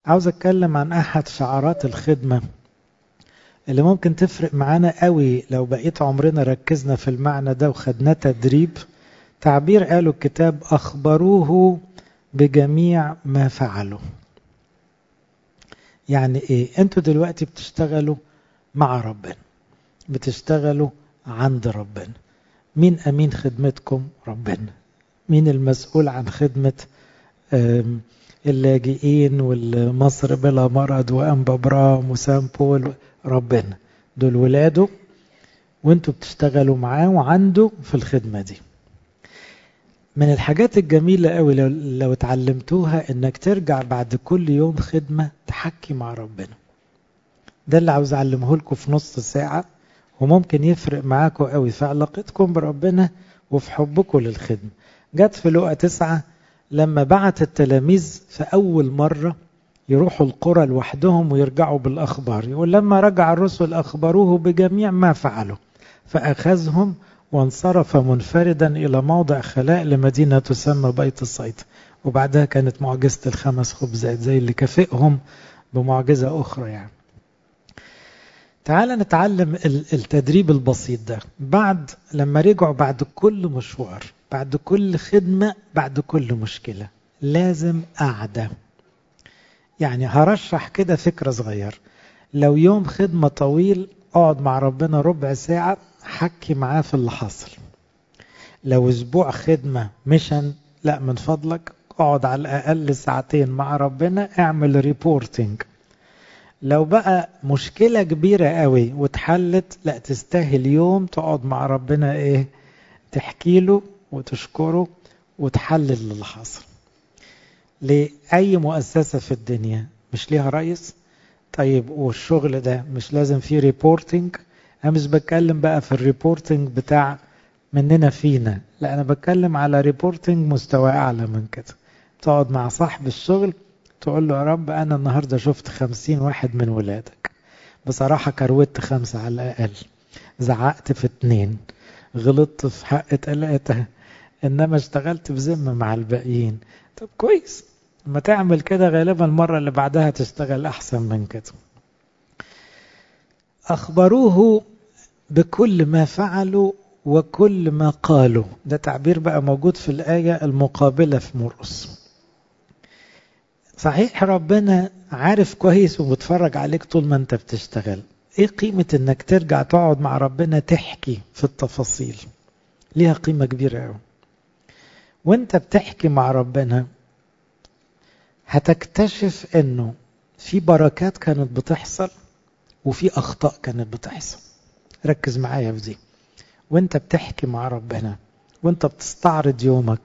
عاوز اتكلم عن احد شعارات الخدمة اللي ممكن تفرق معانا قوي لو بقيت عمرنا ركزنا في المعنى ده وخدناه تدريب تعبير قاله الكتاب اخبروه بجميع ما فعلوا يعني ايه انتوا دلوقتي بتشتغلوا مع ربنا بتشتغلوا عند ربنا مين امين خدمتكم ربنا مين المسؤول عن خدمة اللاجئين والمصر بلا مرض وانبا برام وسان بول ربنا دول ولاده وانتوا بتشتغلوا معاه وعنده في الخدمة دي من الحاجات الجميلة قوي لو, لو اتعلمتوها انك ترجع بعد كل يوم خدمة تحكي مع ربنا ده اللي عاوز اعلمه لكم في نص ساعة وممكن يفرق معاكم قوي في علاقتكم بربنا وفي حبكم للخدمة جت في لقى تسعة لما بعت التلاميذ في أول مرة يروحوا القرى لوحدهم ويرجعوا بالأخبار يقول لما رجع الرسل أخبروه بجميع ما فعلوا فأخذهم وانصرف منفردا إلى موضع خلاء لمدينة تسمى بيت الصيد وبعدها كانت معجزة الخمس خبزات زي اللي كافئهم بمعجزة أخرى يعني تعال نتعلم التدريب البسيط ده بعد لما رجعوا بعد كل مشوار بعد كل خدمة بعد كل مشكلة لازم قعدة يعني هرشح كده فكرة صغير لو يوم خدمة طويل اقعد مع ربنا ربع ساعة حكي معاه في اللي حصل لو اسبوع خدمة مشن لا من فضلك اقعد على الاقل ساعتين مع ربنا اعمل ريبورتنج لو بقى مشكلة كبيرة قوي واتحلت لا تستاهل يوم تقعد مع ربنا ايه تحكي له وتشكره وتحلل اللي حصل لأي مؤسسة في الدنيا مش ليها رئيس طيب والشغل ده مش لازم فيه ريبورتنج أنا مش بتكلم بقى في الريبورتنج بتاع مننا فينا لا أنا بتكلم على ريبورتنج مستوى أعلى من كده تقعد مع صاحب الشغل تقول له يا رب أنا النهاردة شفت خمسين واحد من ولادك بصراحة كروت خمسة على الأقل زعقت في اتنين غلطت في حق تلاتة إنما اشتغلت بذمة مع الباقيين طب كويس لما تعمل كده غالبا المرة اللي بعدها تشتغل أحسن من كده أخبروه بكل ما فعلوا وكل ما قالوا ده تعبير بقى موجود في الآية المقابلة في مرقس صحيح ربنا عارف كويس وبتفرج عليك طول ما انت بتشتغل ايه قيمة انك ترجع تقعد مع ربنا تحكي في التفاصيل ليها قيمة كبيرة قوي وانت بتحكي مع ربنا هتكتشف انه في بركات كانت بتحصل وفي اخطاء كانت بتحصل ركز معايا في دي وانت بتحكي مع ربنا وانت بتستعرض يومك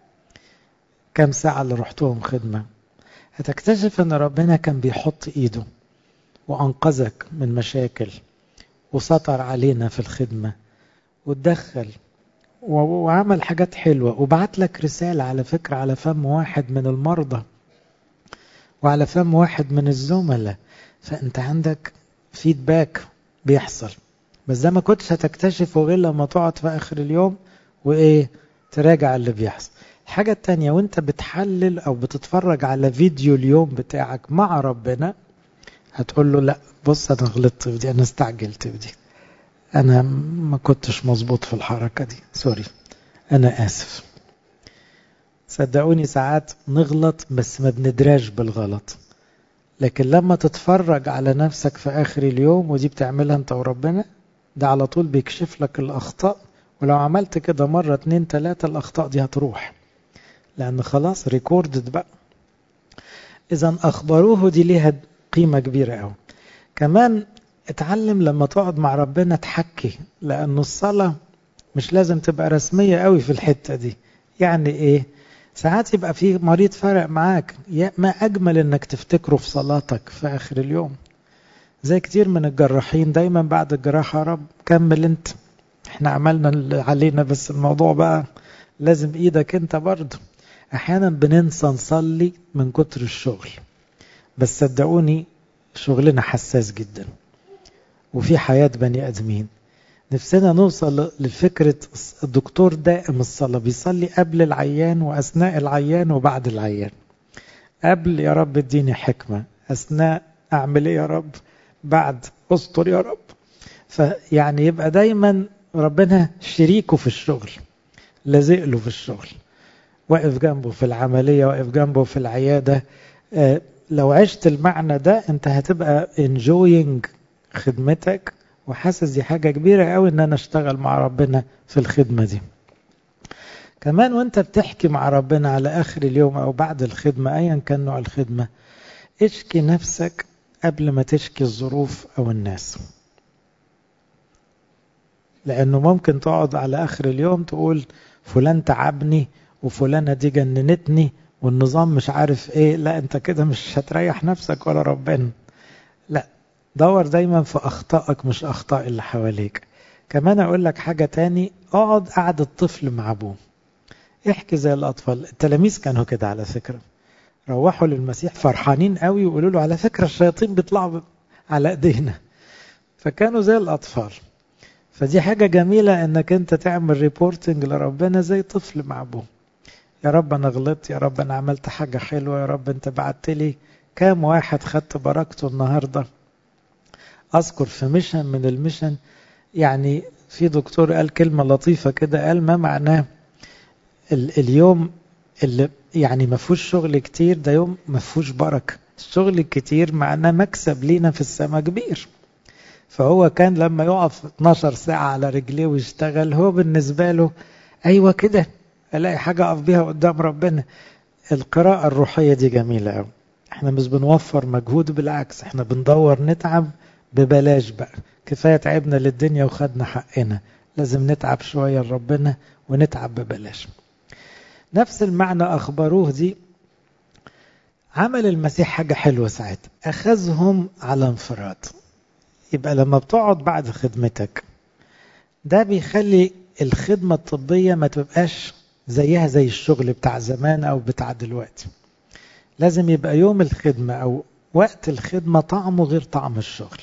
كم ساعة اللي رحتهم خدمة هتكتشف ان ربنا كان بيحط ايده وانقذك من مشاكل وسطر علينا في الخدمة وتدخل وعمل حاجات حلوة وبعت لك رسالة على فكرة على فم واحد من المرضى وعلى فم واحد من الزملاء فانت عندك فيدباك بيحصل بس ده ما كنتش هتكتشفه غير لما تقعد في اخر اليوم وايه تراجع اللي بيحصل الحاجة التانية وانت بتحلل او بتتفرج على فيديو اليوم بتاعك مع ربنا هتقول له لا بص انا غلطت في دي انا استعجلت في دي انا ما كنتش مظبوط في الحركة دي سوري انا اسف صدقوني ساعات نغلط بس ما بندراش بالغلط لكن لما تتفرج على نفسك في اخر اليوم ودي بتعملها انت وربنا ده على طول بيكشف لك الاخطاء ولو عملت كده مرة اتنين تلاتة الاخطاء دي هتروح لان خلاص ريكوردد بقى اذا اخبروه دي ليها قيمة كبيرة قوي كمان اتعلم لما تقعد مع ربنا تحكي لأنه الصلاة مش لازم تبقى رسمية قوي في الحتة دي يعني ايه ساعات يبقى في مريض فرق معاك ما أجمل انك تفتكره في صلاتك في آخر اليوم زي كتير من الجراحين دايما بعد الجراحة يا رب كمل انت احنا عملنا اللي علينا بس الموضوع بقى لازم ايدك انت برضه احيانا بننسى نصلي من كتر الشغل بس صدقوني شغلنا حساس جدا وفي حياة بني ادمين نفسنا نوصل لفكرة الدكتور دائم الصلاة بيصلي قبل العيان وأثناء العيان وبعد العيان قبل يا رب اديني حكمة أثناء أعمل إيه يا رب بعد أستر يا رب فيعني يبقى دايما ربنا شريكه في الشغل لازق له في الشغل واقف جنبه في العملية واقف جنبه في العيادة آه لو عشت المعنى ده انت هتبقى enjoying خدمتك وحاسس دي حاجة كبيرة قوي ان انا اشتغل مع ربنا في الخدمة دي كمان وانت بتحكي مع ربنا على اخر اليوم او بعد الخدمة ايا كان نوع الخدمة اشكي نفسك قبل ما تشكي الظروف او الناس لانه ممكن تقعد على اخر اليوم تقول فلان تعبني وفلانة دي جننتني والنظام مش عارف ايه لا انت كده مش هتريح نفسك ولا ربنا لا دور دايما في اخطائك مش اخطاء اللي حواليك كمان اقول لك حاجة تاني اقعد قعد الطفل مع ابوه احكي زي الاطفال التلاميذ كانوا كده على فكرة روحوا للمسيح فرحانين قوي ويقولوا له على فكرة الشياطين بيطلعوا على ايدينا فكانوا زي الاطفال فدي حاجة جميلة انك انت تعمل ريبورتنج لربنا زي طفل مع ابوه يا رب انا غلطت يا رب انا عملت حاجة حلوة يا رب انت بعت لي كام واحد خدت بركته النهاردة اذكر في ميشن من الميشن يعني في دكتور قال كلمة لطيفة كده قال ما معناه اليوم اللي يعني ما فيهوش شغل كتير ده يوم ما فيهوش بركة الشغل الكتير معناه مكسب لينا في السماء كبير فهو كان لما يقف 12 ساعة على رجليه ويشتغل هو بالنسبة له أيوة كده ألاقي حاجة أقف بيها قدام ربنا القراءة الروحية دي جميلة أوي احنا مش بنوفر مجهود بالعكس احنا بندور نتعب ببلاش بقى كفاية تعبنا للدنيا وخدنا حقنا لازم نتعب شوية لربنا ونتعب ببلاش نفس المعنى أخبروه دي عمل المسيح حاجة حلوة ساعتها أخذهم على انفراد يبقى لما بتقعد بعد خدمتك ده بيخلي الخدمة الطبية ما تبقاش زيها زي الشغل بتاع زمان أو بتاع دلوقتي لازم يبقى يوم الخدمة أو وقت الخدمة طعمه غير طعم الشغل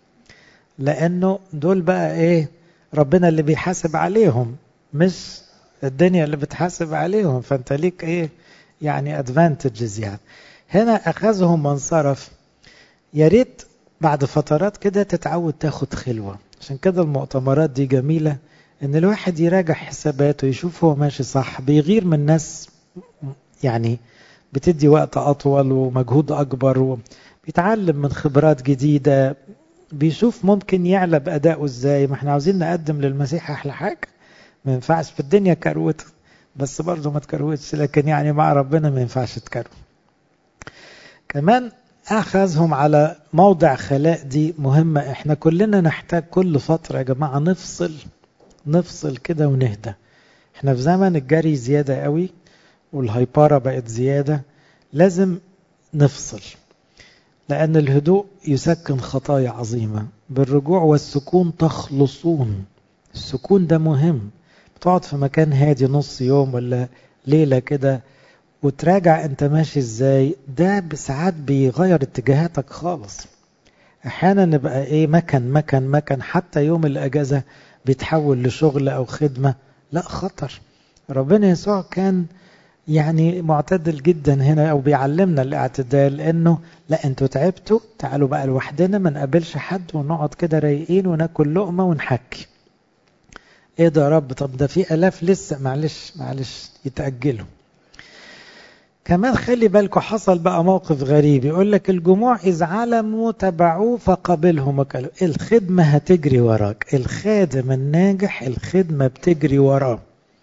لأنه دول بقى إيه ربنا اللي بيحاسب عليهم مش الدنيا اللي بتحاسب عليهم فأنت ليك إيه يعني ادفانتجز يعني هنا أخذهم وانصرف يا ريت بعد فترات كده تتعود تاخد خلوة عشان كده المؤتمرات دي جميلة ان الواحد يراجع حساباته يشوف هو ماشي صح بيغير من ناس يعني بتدي وقت اطول ومجهود اكبر بيتعلم من خبرات جديدة بيشوف ممكن يعلى بأدائه ازاي ما احنا عاوزين نقدم للمسيح احلى حاجة ما ينفعش في الدنيا كروت بس برضه ما تكروتش لكن يعني مع ربنا ما ينفعش تكروت كمان أخذهم على موضع خلاء دي مهمة احنا كلنا نحتاج كل فترة يا جماعة نفصل نفصل كده ونهدى احنا في زمن الجري زيادة قوي والهيبارة بقت زيادة لازم نفصل لأن الهدوء يسكن خطايا عظيمة بالرجوع والسكون تخلصون السكون ده مهم بتقعد في مكان هادي نص يوم ولا ليلة كده وتراجع انت ماشي ازاي ده ساعات بيغير اتجاهاتك خالص احيانا نبقى ايه مكان مكان مكان حتى يوم الاجازة بيتحول لشغل او خدمة لا خطر ربنا يسوع كان يعني معتدل جدا هنا او بيعلمنا الاعتدال انه لا انتوا تعبتوا تعالوا بقى لوحدنا ما نقابلش حد ونقعد كده رايقين وناكل لقمه ونحكي ايه ده يا رب طب ده في الاف لسه معلش معلش يتاجلوا كمان خلي بالكم حصل بقى موقف غريب يقول لك الجموع إذ علموا تبعوه فقبلهم وكلوا الخدمة هتجري وراك الخادم الناجح الخدمة بتجري وراه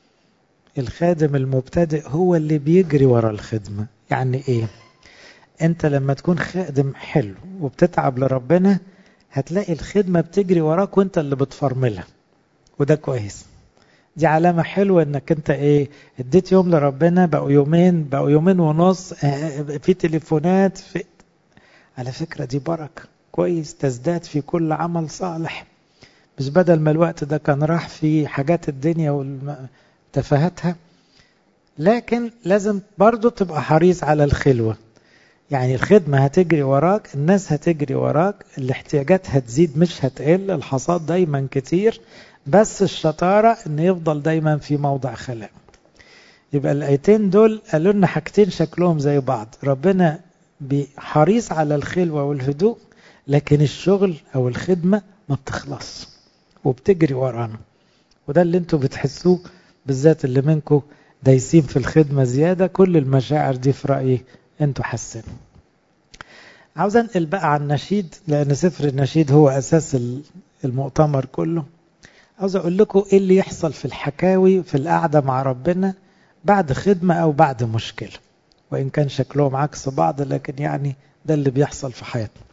الخادم المبتدئ هو اللي بيجري ورا الخدمة يعني ايه انت لما تكون خادم حلو وبتتعب لربنا هتلاقي الخدمة بتجري وراك وانت اللي بتفرملها وده كويس دي علامة حلوة انك انت ايه اديت يوم لربنا بقوا يومين بقوا يومين ونص في تليفونات في على فكرة دي بركة كويس تزداد في كل عمل صالح مش بدل ما الوقت ده كان راح في حاجات الدنيا وتفاهتها لكن لازم برضو تبقى حريص على الخلوة يعني الخدمة هتجري وراك الناس هتجري وراك الاحتياجات هتزيد مش هتقل الحصاد دايما كتير بس الشطارة ان يفضل دايما في موضع خلاء يبقى الآيتين دول قالوا لنا حاجتين شكلهم زي بعض ربنا حريص على الخلوة والهدوء لكن الشغل أو الخدمة ما بتخلص وبتجري ورانا وده اللي انتوا بتحسوه بالذات اللي منكم دايسين في الخدمة زيادة كل المشاعر دي في رأيي انتوا حاسين عاوز انقل بقى عن النشيد لأن سفر النشيد هو أساس المؤتمر كله عاوز أقول لكم إيه اللي يحصل في الحكاوي في القعدة مع ربنا بعد خدمة أو بعد مشكلة وإن كان شكلهم عكس بعض لكن يعني ده اللي بيحصل في حياتنا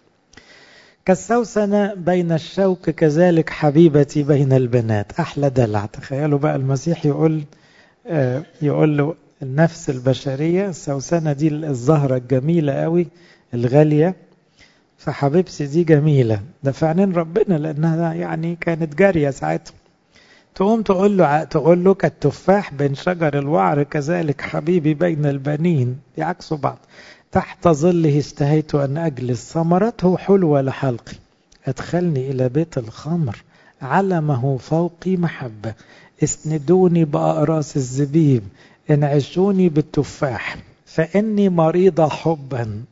كالسوسنة بين الشوك كذلك حبيبتي بين البنات أحلى دلع تخيلوا بقى المسيح يقول آه يقول له النفس البشرية السوسنة دي الزهرة الجميلة قوي الغالية فحبيبتي دي جميلة ده في عينين ربنا لأنها يعني كانت جارية ساعتها تقوم تقول له تقول له كالتفاح بين شجر الوعر كذلك حبيبي بين البنين يعكسوا بعض تحت ظله اشتهيت أن أجلس ثمرته حلوة لحلقي أدخلني إلى بيت الخمر علمه فوقي محبة اسندوني بأقراص الزبيب انعشوني بالتفاح فإني مريضة حبا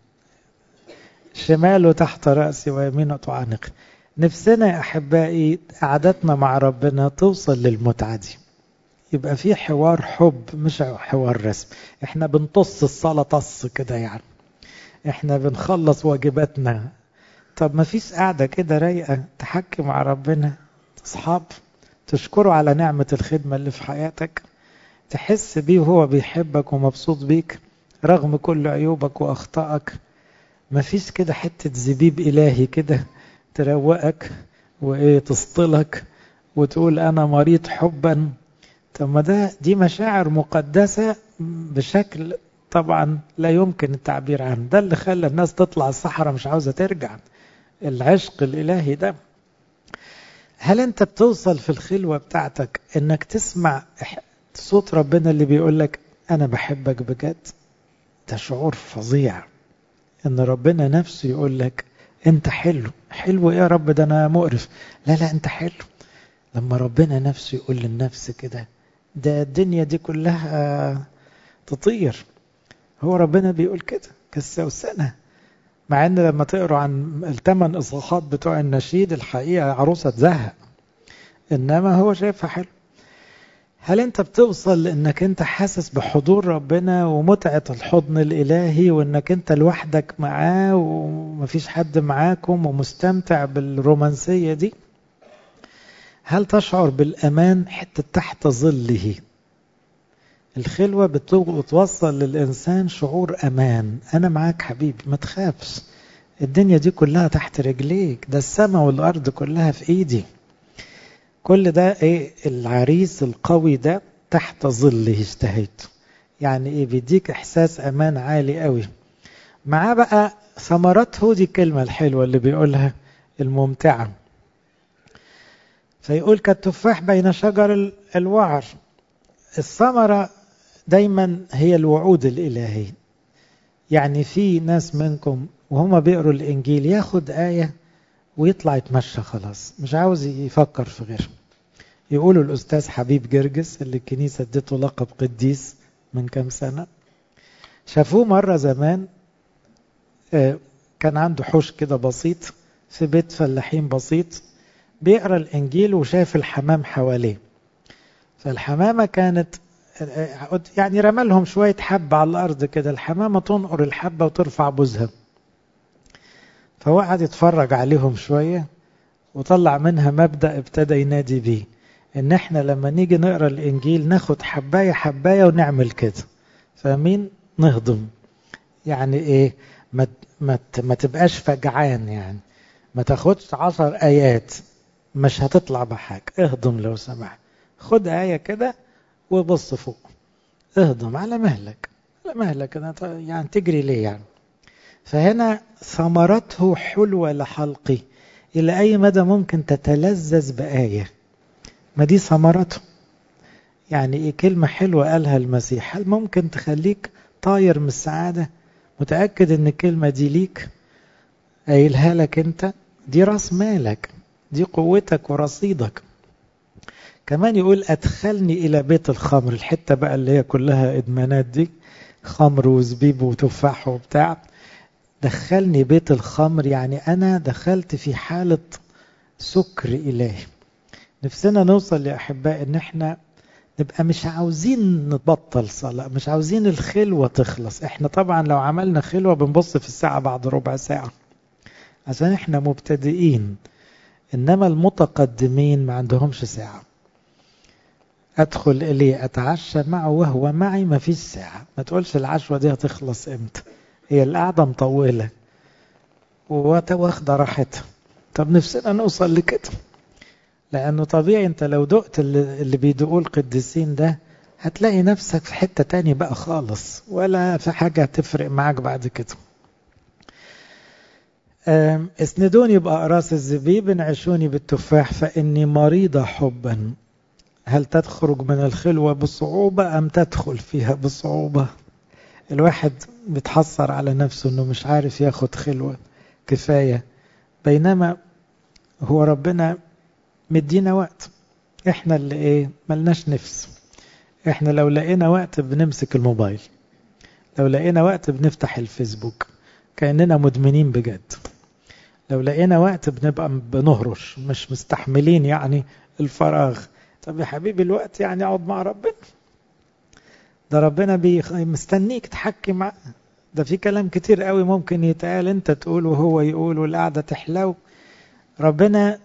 شماله تحت رأسي ويمينه تعانقي نفسنا يا أحبائي قعدتنا مع ربنا توصل للمتعة دي يبقى في حوار حب مش حوار رسم احنا بنطص الصلاة طص كده يعني احنا بنخلص واجباتنا طب ما فيش قاعدة كده رايقة تحكي مع ربنا اصحاب تشكره على نعمة الخدمة اللي في حياتك تحس بيه وهو بيحبك ومبسوط بيك رغم كل عيوبك واخطائك ما فيش كده حتة زبيب إلهي كده تروقك وإيه تسطلك وتقول أنا مريض حبا طب ما ده دي مشاعر مقدسة بشكل طبعا لا يمكن التعبير عنه ده اللي خلى الناس تطلع الصحراء مش عاوزة ترجع العشق الإلهي ده هل أنت بتوصل في الخلوة بتاعتك أنك تسمع صوت ربنا اللي بيقول لك أنا بحبك بجد ده شعور فظيع ان ربنا نفسه يقول لك انت حلو حلو ايه يا رب ده انا مقرف لا لا انت حلو لما ربنا نفسه يقول للنفس كده ده الدنيا دي كلها تطير هو ربنا بيقول كده كالسوسنة مع ان لما تقروا عن الثمان اصحاحات بتوع النشيد الحقيقة عروسة تزهق انما هو شايفها حلو هل انت بتوصل لانك انت حاسس بحضور ربنا ومتعة الحضن الالهي وانك انت لوحدك معاه ومفيش حد معاكم ومستمتع بالرومانسية دي هل تشعر بالامان حتى تحت ظله الخلوة بتوصل للإنسان شعور أمان أنا معاك حبيبي ما تخافش الدنيا دي كلها تحت رجليك ده السماء والأرض كلها في إيدي كل ده ايه العريس القوي ده تحت ظله اشتهيت يعني ايه بيديك احساس امان عالي قوي معاه بقى ثمرته دي الكلمة الحلوة اللي بيقولها الممتعة فيقول كالتفاح بين شجر الوعر الثمرة دايما هي الوعود الإلهية يعني في ناس منكم وهم بيقروا الإنجيل ياخد آية ويطلع يتمشى خلاص مش عاوز يفكر في غيره يقولوا الأستاذ حبيب جرجس اللي الكنيسة اديته لقب قديس من كام سنة شافوه مرة زمان كان عنده حوش كده بسيط في بيت فلاحين بسيط بيقرا الإنجيل وشاف الحمام حواليه فالحمامة كانت يعني رمى لهم شوية حبة على الأرض كده الحمامة تنقر الحبة وترفع بوزها فهو قعد يتفرج عليهم شوية وطلع منها مبدأ ابتدى ينادي بيه ان احنا لما نيجي نقرا الانجيل ناخد حبايه حبايه ونعمل كده فاهمين نهضم يعني ايه ما ما ما تبقاش فجعان يعني ما تاخدش عشر ايات مش هتطلع بحاجه اهضم لو سمحت خد ايه كده وبص فوق اهضم على مهلك على مهلك يعني تجري ليه يعني فهنا ثمرته حلوة لحلقي إلى أي مدى ممكن تتلذذ بآية ما دي ثمرته يعني إيه كلمة حلوة قالها المسيح هل ممكن تخليك طاير من السعادة متأكد إن الكلمة دي ليك قايلها لك أنت دي راس مالك دي قوتك ورصيدك كمان يقول أدخلني إلى بيت الخمر الحتة بقى اللي هي كلها إدمانات دي خمر وزبيب وتفاح وبتاع دخلني بيت الخمر يعني أنا دخلت في حالة سكر إلهي نفسنا نوصل يا أحباء إن إحنا نبقى مش عاوزين نبطل صلاة مش عاوزين الخلوة تخلص إحنا طبعا لو عملنا خلوة بنبص في الساعة بعد ربع ساعة عشان إحنا مبتدئين إنما المتقدمين ما عندهمش ساعة أدخل إليه أتعشى معه وهو معي ما فيش ساعة ما تقولش العشوة دي هتخلص إمتى هي القعدة مطولة واخدة راحتها طب نفسنا نوصل لكده لأنه طبيعي أنت لو دقت اللي بيدقوه القديسين ده هتلاقي نفسك في حتة تاني بقى خالص ولا في حاجة هتفرق معاك بعد كده اسندوني بأقراص الزبيب انعشوني بالتفاح فإني مريضة حبا هل تخرج من الخلوة بصعوبة أم تدخل فيها بصعوبة الواحد بيتحسر على نفسه أنه مش عارف ياخد خلوة كفاية بينما هو ربنا مدينا وقت احنا اللي ايه ملناش نفس احنا لو لقينا وقت بنمسك الموبايل لو لقينا وقت بنفتح الفيسبوك كأننا مدمنين بجد لو لقينا وقت بنبقى بنهرش مش مستحملين يعني الفراغ طب يا حبيبي الوقت يعني اقعد مع ربنا ده ربنا بي مستنيك تحكي مع ده في كلام كتير قوي ممكن يتقال انت تقول وهو يقول والقعدة تحلو ربنا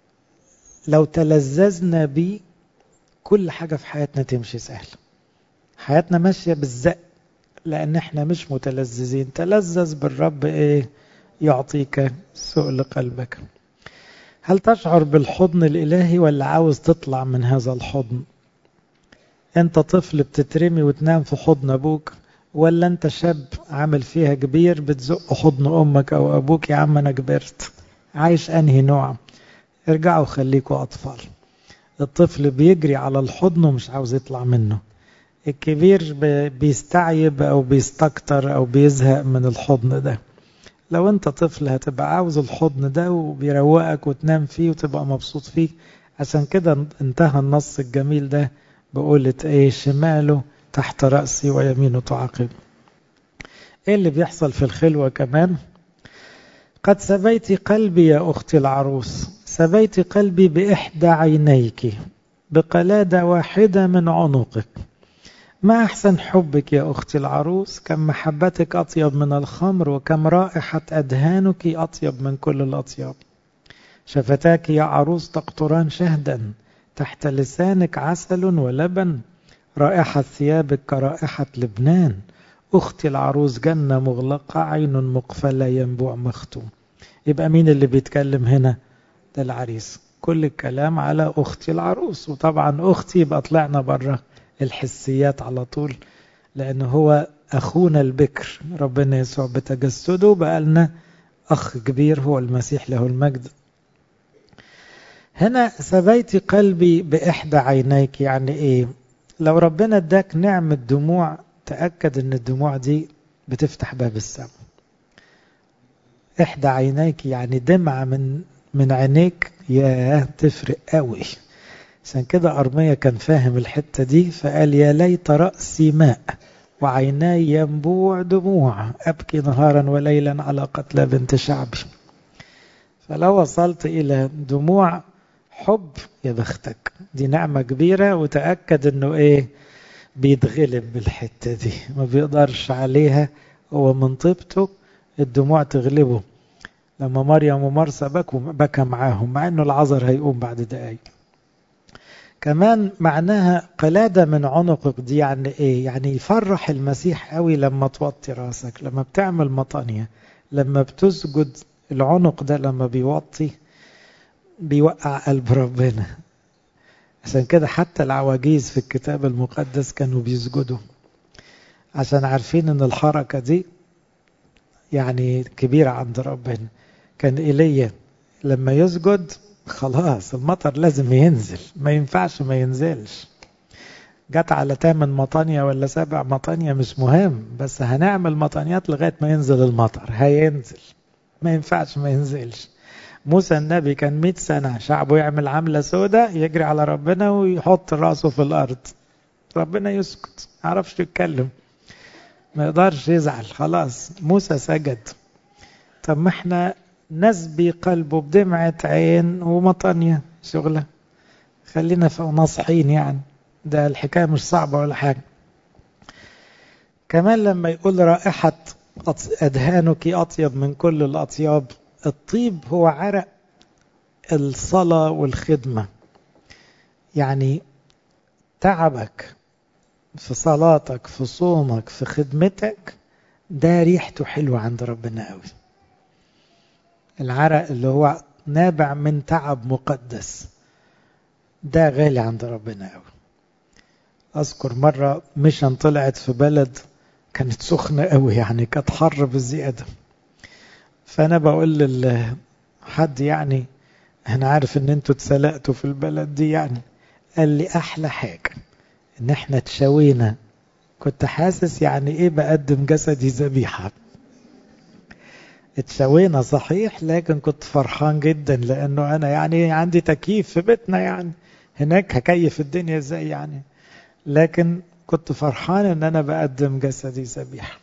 لو تلذذنا بيه كل حاجة في حياتنا تمشي سهل حياتنا ماشية بالزق لأن احنا مش متلذذين تلذذ بالرب ايه يعطيك سؤل قلبك هل تشعر بالحضن الإلهي ولا عاوز تطلع من هذا الحضن انت طفل بتترمي وتنام في حضن أبوك ولا انت شاب عامل فيها كبير بتزق حضن أمك أو أبوك يا عم أنا كبرت عايش أنهي نوع ارجعوا خليكوا أطفال الطفل بيجري على الحضن ومش عاوز يطلع منه الكبير بيستعيب أو بيستكتر أو بيزهق من الحضن ده لو انت طفل هتبقى عاوز الحضن ده وبيروقك وتنام فيه وتبقى مبسوط فيه عشان كده انتهى النص الجميل ده بقولة ايه شماله تحت رأسي ويمينه تعاقب ايه اللي بيحصل في الخلوة كمان قد سبيت قلبي يا أختي العروس سبيت قلبي بإحدى عينيك بقلادة واحدة من عنقك ما أحسن حبك يا أختي العروس كم محبتك أطيب من الخمر وكم رائحة أدهانك أطيب من كل الأطياب شفتاك يا عروس تقطران شهدا تحت لسانك عسل ولبن رائحة ثيابك كرائحة لبنان أختي العروس جنة مغلقة عين مقفلة ينبوع مختوم يبقى مين اللي بيتكلم هنا ده العريس كل الكلام على أختي العروس وطبعا أختي يبقى طلعنا بره الحسيات على طول لأنه هو أخونا البكر ربنا يسوع بتجسده بقى لنا أخ كبير هو المسيح له المجد هنا سبيت قلبي بإحدى عينيك يعني إيه لو ربنا اداك نعمة دموع تأكد أن الدموع دي بتفتح باب السماء إحدى عينيك يعني دمعة من من عينيك يا تفرق قوي عشان كده أرمية كان فاهم الحتة دي فقال يا ليت رأسي ماء وعيناي ينبوع دموع أبكي نهارا وليلا على قتلى بنت شعبي فلو وصلت إلى دموع حب يا بختك دي نعمة كبيرة وتأكد أنه إيه بيتغلب بالحتة دي ما بيقدرش عليها هو من طيبته الدموع تغلبه لما مريم ومرسى بكوا بكى معاهم مع أنه العذر هيقوم بعد دقايق كمان معناها قلادة من عنقك دي يعني ايه يعني يفرح المسيح قوي لما توطي راسك لما بتعمل مطانية لما بتسجد العنق ده لما بيوطي بيوقع قلب ربنا عشان كده حتى العواجيز في الكتاب المقدس كانوا بيسجدوا عشان عارفين ان الحركة دي يعني كبيرة عند ربنا كان إيليا لما يسجد خلاص المطر لازم ينزل ما ينفعش ما ينزلش جت على تامن مطانية ولا سبع مطانية مش مهم بس هنعمل مطانيات لغاية ما ينزل المطر هينزل ما ينفعش ما ينزلش موسى النبي كان 100 سنة شعبه يعمل عملة سودة يجري على ربنا ويحط راسه في الأرض ربنا يسكت ما يعرفش يتكلم ما يقدرش يزعل خلاص موسى سجد طب ما احنا نسبي قلبه بدمعة عين ومطانية شغلة خلينا ناصحين يعني ده الحكاية مش صعبة ولا حاجة كمان لما يقول رائحة أدهانك أطيب من كل الأطياب الطيب هو عرق الصلاة والخدمة يعني تعبك في صلاتك في صومك في خدمتك ده ريحته حلوة عند ربنا قوي العرق اللي هو نابع من تعب مقدس ده غالي عند ربنا قوي أذكر مرة مشن طلعت في بلد كانت سخنة قوي يعني كانت حر بزيادة فأنا بقول لحد يعني أنا عارف إن أنتوا اتسلقتوا في البلد دي يعني قال لي أحلى حاجة إن إحنا تشوينا كنت حاسس يعني إيه بقدم جسدي ذبيحة اتشوينا صحيح لكن كنت فرحان جدا لأنه أنا يعني عندي تكييف في بيتنا يعني هناك هكيف الدنيا ازاي يعني لكن كنت فرحان ان انا بقدم جسدي ذبيحه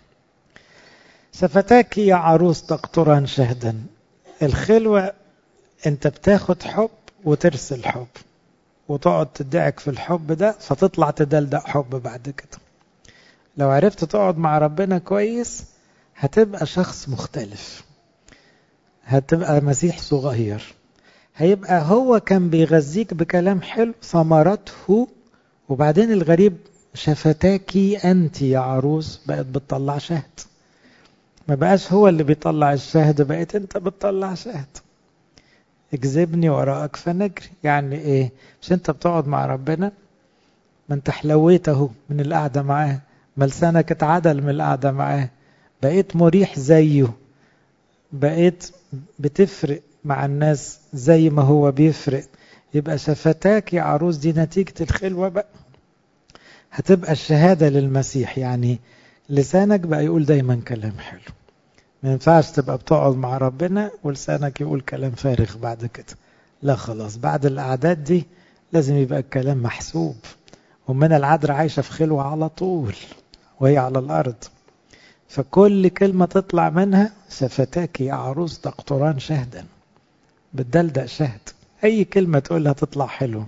شفتاك يا عروس تقطرا شهدا الخلوة انت بتاخد حب وترسل حب وتقعد تدعك في الحب ده فتطلع تدلدق حب بعد كده لو عرفت تقعد مع ربنا كويس هتبقى شخص مختلف هتبقى مسيح صغير هيبقى هو كان بيغذيك بكلام حلو ثمرته وبعدين الغريب شفتاكي انت يا عروس بقت بتطلع شهد ما بقاش هو اللي بيطلع الشهد بقيت انت بتطلع شهد اكذبني وراءك فنجري يعني ايه مش انت بتقعد مع ربنا ما انت حلويت اهو من القعدة معاه ما لسانك اتعدل من القعدة معاه بقيت مريح زيه بقيت بتفرق مع الناس زي ما هو بيفرق يبقى شفتاك يا عروس دي نتيجة الخلوة بقى هتبقى الشهادة للمسيح يعني لسانك بقى يقول دايما كلام حلو ما ينفعش تبقى بتقعد مع ربنا ولسانك يقول كلام فارغ بعد كده لا خلاص بعد الأعداد دي لازم يبقى الكلام محسوب ومن العذراء عايشة في خلوة على طول وهي على الأرض فكل كلمة تطلع منها شفتاك يا عروس تقطران شهدا بتدلدق شهد أي كلمة تقولها تطلع حلو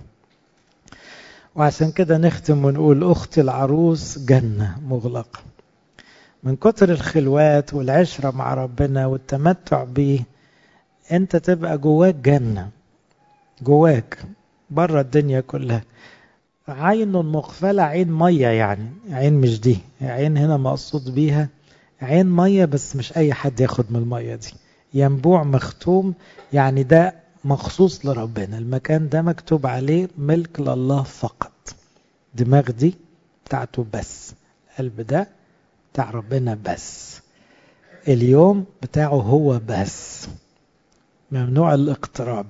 وعشان كده نختم ونقول أختي العروس جنة مغلقة من كتر الخلوات والعشرة مع ربنا والتمتع بيه انت تبقى جواك جنة جواك بره الدنيا كلها عين مقفلة عين مية يعني عين مش دي عين هنا مقصود بيها عين مية بس مش أي حد ياخد من المية دي ينبوع مختوم يعني ده مخصوص لربنا المكان ده مكتوب عليه ملك لله فقط دماغ دي بتاعته بس قلب ده بتاع ربنا بس اليوم بتاعه هو بس ممنوع الاقتراب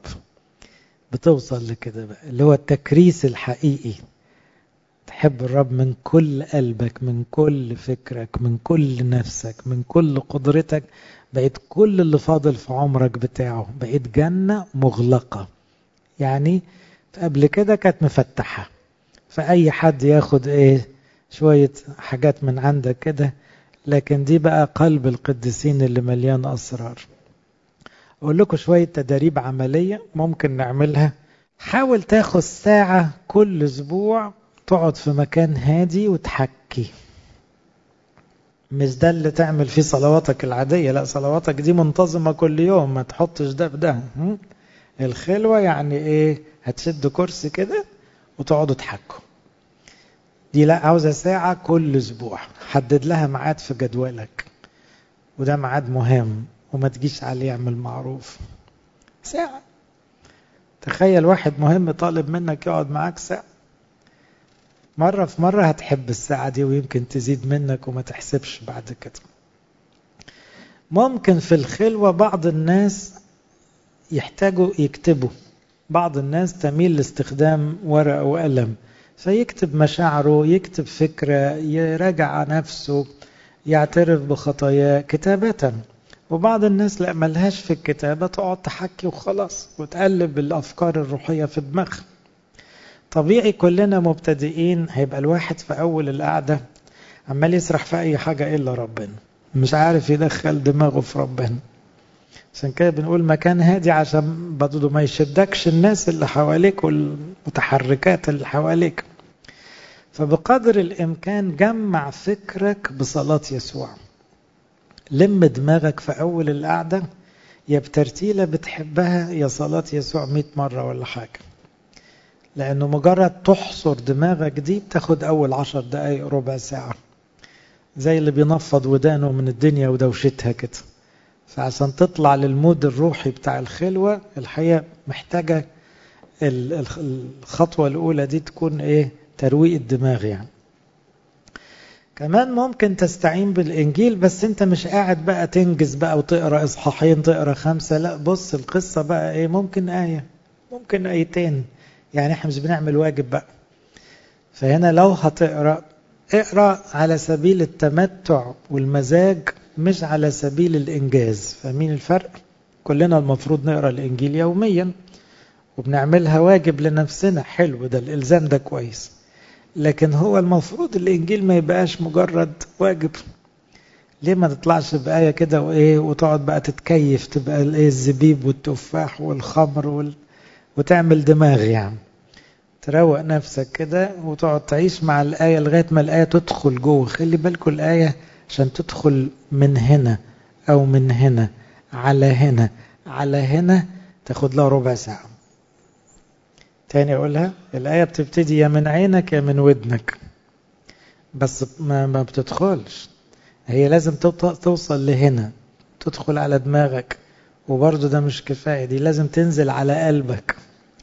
بتوصل لكده بقى اللي هو التكريس الحقيقي تحب الرب من كل قلبك من كل فكرك من كل نفسك من كل قدرتك بقيت كل اللي فاضل في عمرك بتاعه بقيت جنة مغلقة يعني قبل كده كانت مفتحة فأي حد ياخد ايه شوية حاجات من عندك كده لكن دي بقى قلب القديسين اللي مليان أسرار أقول لكم شوية تدريب عملية ممكن نعملها حاول تاخد ساعة كل أسبوع تقعد في مكان هادي وتحكي مش ده اللي تعمل فيه صلواتك العادية لا صلواتك دي منتظمة كل يوم ما تحطش ده بده الخلوة يعني ايه هتشد كرسي كده وتقعدوا تحكوا دي لا عاوزة ساعة كل أسبوع حدد لها ميعاد في جدولك وده ميعاد مهم وما تجيش عليه يعمل معروف ساعة تخيل واحد مهم طالب منك يقعد معاك ساعة مرة في مرة هتحب الساعة دي ويمكن تزيد منك وما تحسبش بعد كده ممكن في الخلوة بعض الناس يحتاجوا يكتبوا بعض الناس تميل لاستخدام ورقة وقلم فيكتب مشاعره يكتب فكرة يراجع نفسه يعترف بخطاياه كتابة وبعض الناس لا ملهاش في الكتابة تقعد تحكي وخلاص وتقلب الأفكار الروحية في دماغها طبيعي كلنا مبتدئين هيبقى الواحد في أول القعدة عمال يسرح في أي حاجة إلا ربنا مش عارف يدخل دماغه في ربنا عشان كده بنقول مكان هادي عشان برضه ما يشدكش الناس اللي حواليك والمتحركات اللي حواليك فبقدر الإمكان جمع فكرك بصلاة يسوع لم دماغك في أول القعدة يا بترتيلة بتحبها يا صلاة يسوع مئة مرة ولا حاجة لأنه مجرد تحصر دماغك دي بتاخد أول عشر دقايق ربع ساعة زي اللي بينفض ودانه من الدنيا ودوشتها كده فعشان تطلع للمود الروحي بتاع الخلوة الحقيقة محتاجة الخطوة الأولى دي تكون إيه ترويق الدماغ يعني كمان ممكن تستعين بالإنجيل بس أنت مش قاعد بقى تنجز بقى وتقرأ إصحاحين تقرأ خمسة لا بص القصة بقى إيه ممكن آية ممكن آيتين يعني إحنا مش بنعمل واجب بقى فهنا لو هتقرأ اقرأ على سبيل التمتع والمزاج مش على سبيل الإنجاز فاهمين الفرق؟ كلنا المفروض نقرأ الإنجيل يوميا وبنعملها واجب لنفسنا حلو ده الإلزام ده كويس لكن هو المفروض الإنجيل ما يبقاش مجرد واجب ليه ما تطلعش بآية كده وإيه وتقعد بقى تتكيف تبقى الإيه الزبيب والتفاح والخمر وال... وتعمل دماغ يعني تروق نفسك كده وتقعد تعيش مع الآية لغاية ما الآية تدخل جوه خلي بالكم الآية عشان تدخل من هنا أو من هنا على هنا على هنا تاخد لها ربع ساعة تاني أقولها الآية بتبتدي يا من عينك يا من ودنك بس ما, ما بتدخلش هي لازم توصل لهنا تدخل على دماغك وبرضه ده مش كفاية دي لازم تنزل على قلبك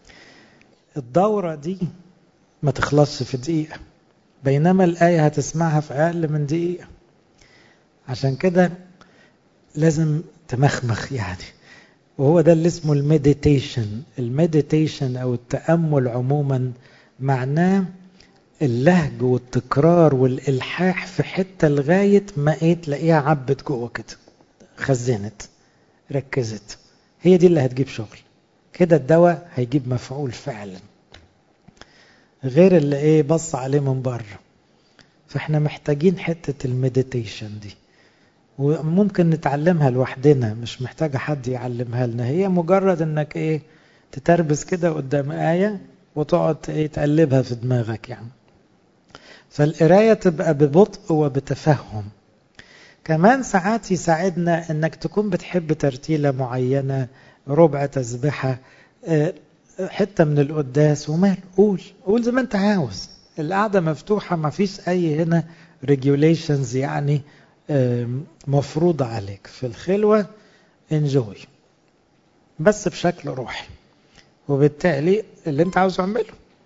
الدورة دي ما تخلصش في دقيقة بينما الآية هتسمعها في أقل من دقيقة عشان كده لازم تمخمخ يعني وهو ده اللي اسمه المديتيشن المديتيشن أو التأمل عموما معناه اللهج والتكرار والإلحاح في حتة لغاية ما ايه تلاقيها عبت جوه كده خزنت ركزت هي دي اللي هتجيب شغل كده الدواء هيجيب مفعول فعلا غير اللي ايه بص عليه من بره فاحنا محتاجين حتة المديتيشن دي وممكن نتعلمها لوحدنا مش محتاجة حد يعلمها لنا هي مجرد انك ايه تتربس كده قدام آية وتقعد ايه تقلبها في دماغك يعني فالقراية تبقى ببطء وبتفهم كمان ساعات يساعدنا انك تكون بتحب ترتيلة معينة ربع تسبحة حتة من القداس ومال قول قول زي ما انت عاوز القعدة مفتوحة ما فيش اي هنا regulations يعني مفروضة عليك في الخلوة انجوي بس بشكل روحي وبالتالي اللي انت عاوز اعمله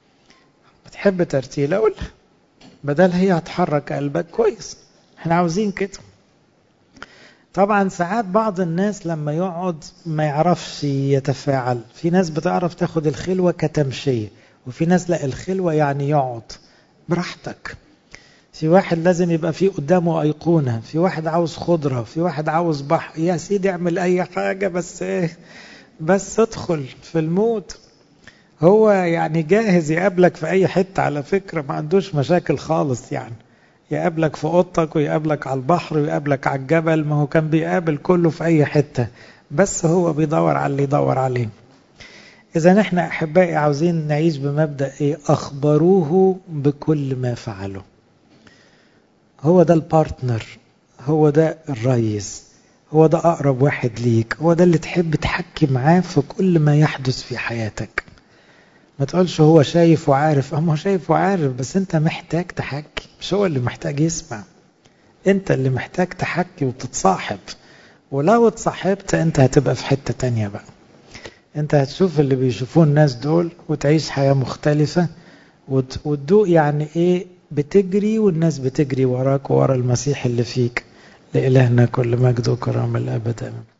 بتحب ترتيلة قول بدل هي هتحرك قلبك كويس احنا عاوزين كده طبعا ساعات بعض الناس لما يقعد ما يعرفش يتفاعل في ناس بتعرف تاخد الخلوة كتمشية وفي ناس لا الخلوة يعني يقعد براحتك في واحد لازم يبقى فيه قدامه أيقونة في واحد عاوز خضرة في واحد عاوز بحر يا سيدي اعمل أي حاجة بس ايه بس ادخل في المود هو يعني جاهز يقابلك في أي حتة على فكرة ما عندوش مشاكل خالص يعني يقابلك في اوضتك ويقابلك على البحر ويقابلك على الجبل ما هو كان بيقابل كله في اي حتة بس هو بيدور على اللي يدور عليه اذا احنا احبائي عاوزين نعيش بمبدأ ايه اخبروه بكل ما فعله هو ده البارتنر هو ده الرئيس هو ده اقرب واحد ليك هو ده اللي تحب تحكي معاه في كل ما يحدث في حياتك ما تقولش هو شايف وعارف هو شايف وعارف بس انت محتاج تحكي مش هو اللي محتاج يسمع انت اللي محتاج تحكي وتتصاحب ولو اتصاحبت انت هتبقى في حتة تانية بقى انت هتشوف اللي بيشوفوه الناس دول وتعيش حياة مختلفة وتدوق يعني ايه بتجري والناس بتجري وراك وورا المسيح اللي فيك لإلهنا كل مجد وكرامة الأبد آمين